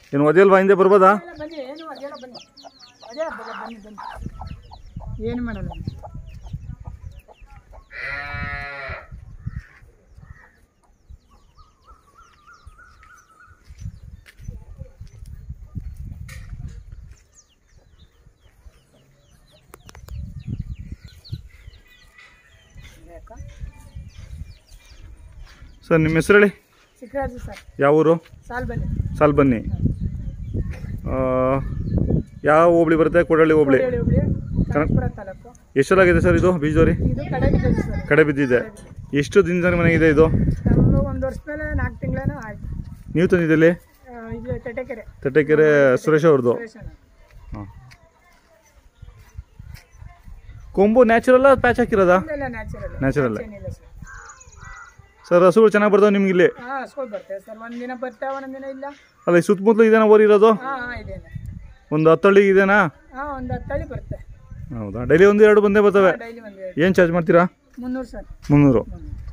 ಏನು ಒದೆಯಲ್ವಾ ಹಿಂದೆ ಬರ್ಬೋದಾ ಎಲ್ಲ ಬನ್ನಿ ಏನು ಅದೆಲ್ಲ ಬನ್ನಿ ಅದೇ ಬ- ಬನ್ನಿ ಬನ್ನಿ ಏನು ಮಾಡಲ್ಲ ಬೇಕಾ? ಸರ್ ನಿಮ್ಮ ಹೆಸರು ಹೇಳಿ ಸಿಕ್ಕರಾಜು ಸರ್ ಯಾವ ಊರು ಸಾಲ್ ಬನ್ನಿ ಸಾಲ್ ಬನ್ನಿ ಆ, ಯಾವ ಹೋಬಳಿ ಬರುತ್ತೆ ಕೊಡಳ್ಳಿ ಹೋಬಳಿ ಹೇಳಿ ಹೋಗ್ಲಿ ಕನಕಪುರ ತಾಲೂಕು ಎಷ್ಟೆಲ್ಲಾಗಿದೆ ಸರ್ ಇದು ಬೀಜದೋರಿ ಇದು ಕಡೆ ಬಿದ್ದದ್ದು ಸರ್ ಕಡೆ ಬಿದ್ದಿದೆ ಎಷ್ಟು ದಿನದ ಮನೆಗಿದೆ ಇದು ನಮ್ದು ಒಂದು ವರ್ಷ ಮೇಲೆ ನಾಲ್ಕು ತಿಂಗಳೇನೋ ಆಯ್ತು ನೀವು ತಂದಿದ್ದಲ್ಲಿ ಆ, ಇದು ತಟೆಕೆರೆ ತಟ್ಟೆಕೆರೆ ಸುರೇಶ್ ಅವ್ರದ್ದು ಸುರೇಶಣ್ಣ. ಹಾಂ ಕೊಂಬು ನ್ಯಾಚುರಲ್ಲ ಪ್ಯಾಚ್ ಹಾಕಿರೋದಾ ಇದೆಲ್ಲ ನ್ಯಾಚುರಲ್ Natural. ಏನಿಲ್ಲ ಸರ್ ಸರ್ ಹಸುಗಳು ಚೆನ್ನಾಗಿ ಬರ್ತಾವೆ ನಿಮ್ಗೆ ಇಲ್ಲಿ ಹಾಂ ಹಸ್ಕೊಳ್ ಬರ್ತೇವೆ ಸರ್ ಒಂದಿನ ಬರ್ತಾವೆ ಒಂದೊಂದು ದಿನ ಇಲ್ಲ ಅಲ್ಲ ಈ ಸುತ್ತಮುತ್ತಲು ಇದೇನಾ ಓರಿ ಇರೋದು ಹಾಂ ಹಾಂ ಇದೇನೆ ಒಂದು ಹತ್ತಳ್ಳಿ ಇದೆನಾ ಹಾಂ ಒಂದು ಹತ್ತಳಿ ಬರುತ್ತೆ ಹೌದಾ ಡೈಲಿ ಒಂದು ಎರಡು ಬಂದೇ ಬರ್ತವೆ ಡೈಲಿ ಒಂದು ಏನು ಚಾರ್ಜ್ ಮಾಡ್ತೀರಾ ಮುನ್ನೂರು ಸರ್ ಮುನ್ನೂರು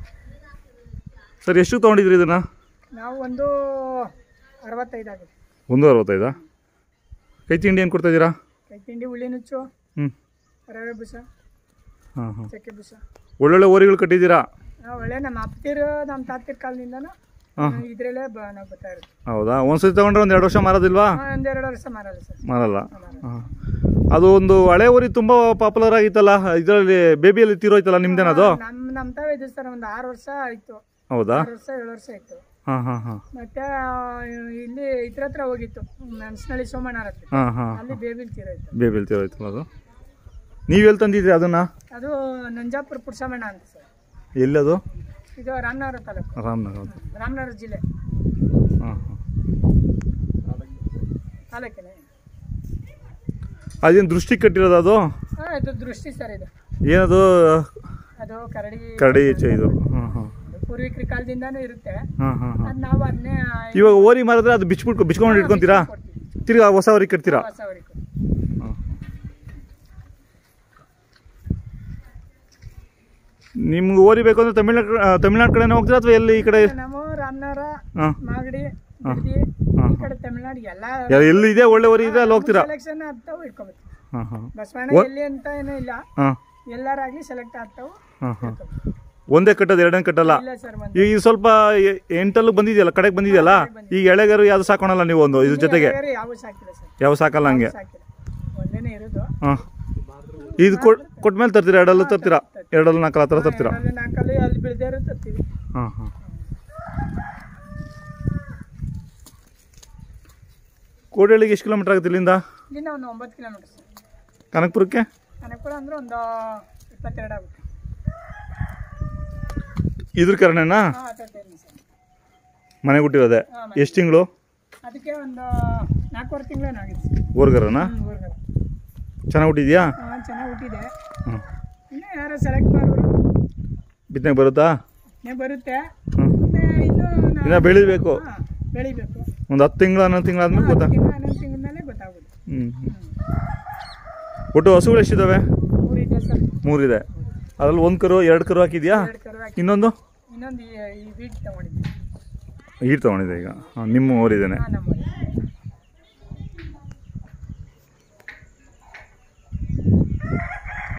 ಸರ್ ಎಷ್ಟು ತೊಗೊಂಡಿದ್ರಿ ಇದನ್ನು ನಾವು ಒಂದು ಅರವತ್ತೈದು ಆಗಿದೆ ಒಂದು ಅರವತ್ತೈದಾ ಕೈ ತಿಂಡಿ ಏನು ಕೊಡ್ತಾ ಇದ್ದೀರಾ ಕೈ ತಿಂಡಿ ಹುಳಿ ನುಚ್ಚು ಹ್ಞೂ ರವೆ ಬುಸ ಹಾಂ ಹಾಂ ಚಕ್ಕೆ ಬುಸ ಒಳ್ಳೊಳ್ಳೆ ಓರಿಗಳು ಕಟ್ಟಿದ್ದೀರಾ ನಾವು ಒಳ್ಳೆ ನಮ್ಮ ಅಪ್ಪತಿರು ನಮ್ಮ ತಾತಿರ ಕಾಲದಿಂದನೂ ಹಾಂ ಇದರಲ್ಲೇ ಬ ನಾವು ಬರ್ತಾ ಇರೋದು ಹೌದಾ ಒಂದು ಸತಿ ತೊಗೊಂಡ್ರೆ ಒಂದು ಎರಡು ವರ್ಷ ಮಾರೋದಿಲ್ವಾ ಹಾಂ ಒಂದೆರಡು ವರ್ಷ ಮಾರಲ್ಲ ಸರ್ ಮಾರಲ್ಲ ಹಾಂ ಅದು ಒಂದು ಹಳೆ ಊರಿ ತುಂಬ ಪಾಪ್ಯುಲರ್ ಆಗಿತ್ತಲ್ಲ ಇದರಲ್ಲಿ ಬೇಬಿಯಲ್ಲಿ ತೀರೋಯ್ತಲ್ಲ ನಿಮ್ದೇನದು ನಮ್ಮ ನಮ್ಮ ತಾವ ಇದು ಸರ್ ಒಂದು ಆರು ವರ್ಷ ಆಯಿತು ಹೌದಾ ಆರು ವರ್ಷ ಏಳು ವರ್ಷ ಆಯಿತು ಹಾಂ ಹಾಂ ಹಾಂ ಮತ್ತೆ ಆ, ಇಲ್ಲಿ ಇದ್ರ ಹತ್ರ ಹೋಗಿತ್ತು ಮೆಣಸಿನಳ್ಳಿ ಸೋಮಣ್ಣರ ಹತ್ರ ಹಾಂ ಹಾಂ ಅಲ್ಲಿ ಬೇಬಿಲ್ ತೀರೋಯ್ತು ಬೇಬಿಯಲ್ಲಿ ತೀರೋಯ್ತಲ್ಲ ಅದು ನೀವು ಎಲ್ಲಿ ತಂದಿದ್ರಿ ಅದನ್ನು ಅದು ನಂಜಾಪುರ ಪುರುಷಮಣ್ಣ ಅಂತ ಸರ್ ಎಲ್ಲದು ಇದು ರಾಮನಗರ ತಾಲೂಕು ರಾಮನಗರ ಅದು ರಾಮನಗರ ಜಿಲ್ಲೆ ಹಾಂ ಹಾಂ ತಾಲೂಕಿನ ಅದೇನು ದೃಷ್ಟಿ ಕಟ್ಟಿರೋದು ಅದು ಹಾಂ ಇದು ದೃಷ್ಟಿ ಸರ್ ಇದು ಏನದು ಅದು ಕರಡಿ ಕರಡಿ ಈಚೆ ಇದು ಹಾಂ ಹಾಂ ಪೂರ್ವಿಕರ ಕಾಲದಿಂದಾನು ಇರುತ್ತೆ ಹಾಂ ಹಾಂ ಹಾಂ ಅದು ನಾವು ಅದನ್ನೇ ಇವಾಗ ಓರಿ ಮಾರಿದ್ರೆ ಅದು ಬಿಚ್ಬಿಟ್ಟು ಬಿಚ್ಕೊಂಡು ಇಟ್ಕೊಂತೀರಾ ಕೊಡ್ತೀವಿ ತಿರ್ಗಾ ಹೊಸ ಓರಿ ಕಟ್ತೀರಾ ಹೊಸ ಅವ್ರಿಗೆ ಹಾಂ ನಿಮ್ಗೆ ಓರಿ ಬೇಕು ಅಂದ್ರೆ ತಮಿಳ್ನಾಡು ತಮಿಳ್ನಾಡು ಕಡೆನೇ ಹೋಗ್ತೀರಾ ಅಥವಾ ಎಲ್ಲಿ ಈ ಕಡೆ ನಾವು ರಾಮನಗರ ಹಾಂ ಮಾಗಡಿ ಬಿಡದಿ ಹಾಂ. ಈ ಕಡೆ ತಮಿಳ್ನಾಡು ಎಲ್ಲ ಎಲ್ಲಿ ಇದೆ ಒಳ್ಳೆ ಓರಿ ಇದೆ ಅಲ್ಲಿ ಹೋಗ್ತೀರಾ ಸೆಲೆಕ್ಷನ್ ಆಗ್ತಾವು ಇಟ್ಕೊಬೇಕು ಹಾಂ ಹಾಂ ಬಸವಣ್ಣ ಎಲ್ಲಿ ಅಂತ ಏನೂ ಇಲ್ಲ ಹಾಂ ಎಲ್ಲಾರಾಗ್ಲಿ ಸೆಲೆಕ್ಟ್ ಆಗ್ತಾವು ಹಾಂ ಹಾಂ ಒಂದೇ ಕಟ್ಟೋದು ಎರಡನೇ ಕಟ್ಟಲ್ಲ ಇಲ್ಲ ಸರ್ ಒಂದು ಈಗ ಇದು ಸ್ವಲ್ಪ ಎ- ಎಂಟಲ್ಲೂ ಬಂದಿದೆಯಲ್ಲ ಕಡೆಗೆ ಬಂದಿದೆಯಲ್ಲ ಈಗ ಎಳೆಗಾರು ಯಾವ್ದು ಸಾಕೋಣಲ್ಲ ನೀವು ಒಂದು ಇದ್ರ ಜೊತೆಗೆ ಬೇರೆ ಯಾವ ಸಾಕಿಲ್ಲ ಸರ್ ಯಾವ ಸಾಕಲ್ಲ ಹಂಗೆ ಸಾಕಿಲ್ಲ ಒಂದೇನೆ ಇರೋದು ಹಾಂ ಇದು ಕೊಟ್ ಕೊಟ್ಮೇಲೆ ತರ್ತೀರಾ ಎರಡಲ್ಲೂ ತರ್ತೀರಾ ಎರಡಲ್ಲೂ ನಾಲ್ಕಲ್ಲ ಆ ಥರ ತರ್ತೀರಾ ಅಲ್ಲಿ ನಾಲ್ಕಲ್ಲಿ ಅಲ್ಲಿ ಬೆಳೆದೇ ತರ್ತೀವಿ ಹಾಂ ಹಾಂ ಕೋಡಳ್ಳಿಗೆ ಎಷ್ಟು ಕಿಲೋಮೀಟ್ರ್ ಆಗುತ್ತೆ ಇಲ್ಲಿಂದ ಇಲ್ಲಿಂದ ಒಂದು ಒಂಬತ್ತು ಕಿಲೋಮೀಟರ್ ಸರ್ ಕನಕಪುರಕ್ಕೆ ಕನಕಪುರ ಅಂದ್ರೆ ಒಂದು ಇಪ್ಪತ್ತೆರಡು ಆಗುತ್ತೆ ಇದ್ರ ಕಾರಣನಾ ಹಾಂ ಹತ್ತೈದು ಸರ್ ಮನೆ ಹುಟ್ಟಿರೋದೆ ಹಾಂ ಎಷ್ಟು ತಿಂಗಳು ಅದಕ್ಕೆ ಒಂದು ನಾಲ್ಕೂವರೆ ತಿಂಗಳೇನಾಗಿದೆ ಸರ್ ಊರ್ಗರನ ಹ್ಞೂ ಊರ್ಗಡೆ ಚೆನ್ನಾಗಿ ಹುಟ್ಟಿದ್ಯಾ ಹಾಂ ಚೆನ್ನಾಗಿ ಹುಟ್ಟಿದೆ ಹ್ಞೂ ಇನ್ನೂ ಯಾರೋ ಸೆಲೆಕ್ಟ್ ಮಾಡೋರು ಬಿತ್ತನೆ ಬರುತ್ತಾ ಇನ್ನೇ ಬರುತ್ತೆ ಹ್ಞೂ ಮತ್ತೆ ಇನ್ನೂ ನಾ- ಇನ್ನು ಬೆಳಿಬೇಕು ಹಾಂ ಬೆಳಿಬೇಕು ಒಂದು ಹತ್ತು ತಿಂಗಳು ಹನ್ನೊಂದು ತಿಂಗಳು ಆದ್ಮೇಲೆ ಗೊತ್ತಾ ತಿಂಗಳು ಹನ್ನೊಂದು ತಿಂಗಳ ಮೇಲೆ ಗೊತ್ತಾಗೋದು ಹ್ಞೂ ಒಟ್ಟು ಹಸುಗಳು ಎಷ್ಟಿದ್ದಾವೆ ಊರಿದೆ ಸರ್ ಮೂರಿದೆ ಅದ್ರಲ್ಲಿ ಒಂದು ಕರು ಎರಡು ಕರು ಹಾಕಿದ್ಯಾ ಎರಡು ಕರು ಹಾಕಿ ಇನ್ನೊಂದು ಇನ್ನೊಂದು ಈ ಈ ವೀಟ್ ತಗೊಂಡಿದ್ದೆ ಈಟ್ ತೊಗೊಂಡಿದೆ ಈಗ ಹಾಂ ನಿಮ್ಮ ಊರಿದ್ದೇನೆ ಹಾಂ ನಮ್ಮ